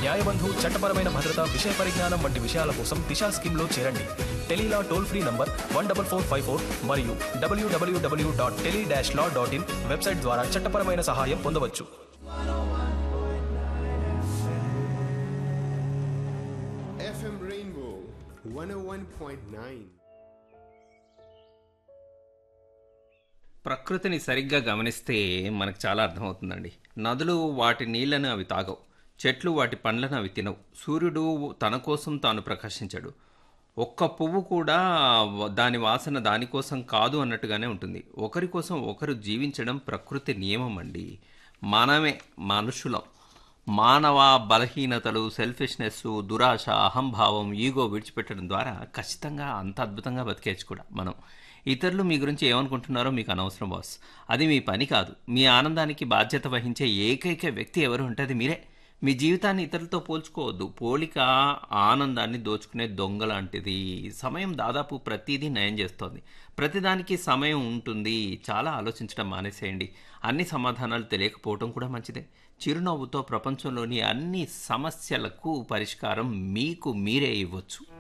న్యాయబంధు చట్టపరమైన భద్రత విషయ పరిజ్ఞానం వంటి విషయాల కోసం దిశా స్కీమ్లో చేరండి tele law toll free number one double four five four మరియు WWW dot tele dash law dot in website ద్వారా చట్టపరమైన సహాయం పొందవచ్చు FM Rainbow 101.9. ప్రకృతిని సరిగ్గా గమనిస్తే మనకు చాలా అర్థమవుతుందండి నదులు వాటి నీళ్లను అవి తాగవు చెట్లు వాటి పండ్లను అవి తినవు సూర్యుడు తన కోసం తాను ప్రకాశించాడు ఒక్క పువ్వు కూడా దాని వాసన దానికోసం కాదు అన్నట్టుగానే ఉంటుంది ఒకరి కోసం ఒకరు జీవించడం ప్రకృతి నియమం అండి మనమే మనుషులం మానవ బలహీనతలు సెల్ఫిష్నెస్ దురాశ అహంభావం ఈగో విడిచిపెట్టడం ద్వారా ఖచ్చితంగా అంత అద్భుతంగా బతికేయచ్చు కూడా మనం ఇతరులు మీ గురించి ఏమనుకుంటున్నారో మీకు అనవసరం బాస్ అది మీ పని కాదు మీ ఆనందానికి బాధ్యత వహించే ఏకైక వ్యక్తి ఎవరు ఉంటే అది మీరే మీ జీవితాన్ని ఇతరులతో పోల్చుకోవద్దు పోలిక ఆనందాన్ని దోచుకునే దొంగ లాంటిది సమయం దాదాపు ప్రతిదీ నయం చేస్తోంది ప్రతిదానికి సమయం ఉంటుంది చాలా ఆలోచించడం మానేసేయండి అన్ని సమాధానాలు తెలియకపోవడం కూడా మంచిదే చిరునవ్వుతో ప్రపంచంలోని అన్ని సమస్యలకు పరిష్కారం మీకు మీరే ఇవ్వచ్చు